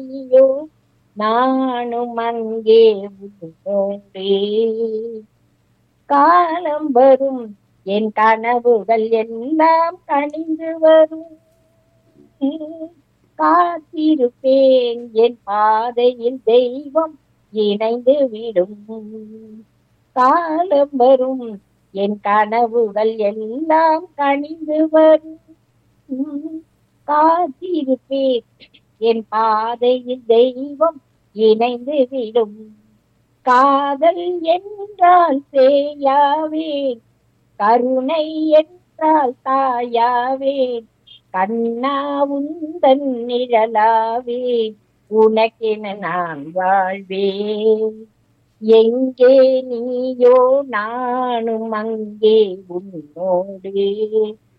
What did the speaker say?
நீயோ நானும் அங்கே உன்னோடே காலம் வரும் என் கனவுகள் எல்லாம் கணிந்து வரும் காத்திருப்பேன் என் பாதையில் தெய்வம் இணைந்து விடும் காலம் வரும் என் கனவுகள் எல்லாம் கணிந்து வரும் காத்திருப்பேன் என் பாதையில் தெய்வம் இணைந்து விடும் காதல் என்றால் சேயாவேன் கருணை என்றால் தாயாவேன் கண்ணா உந்தன் நிழலாவேன் உனக்கென நான் வாழ்வேன் எங்கே நீயோ நானும் அங்கே உன்னோடு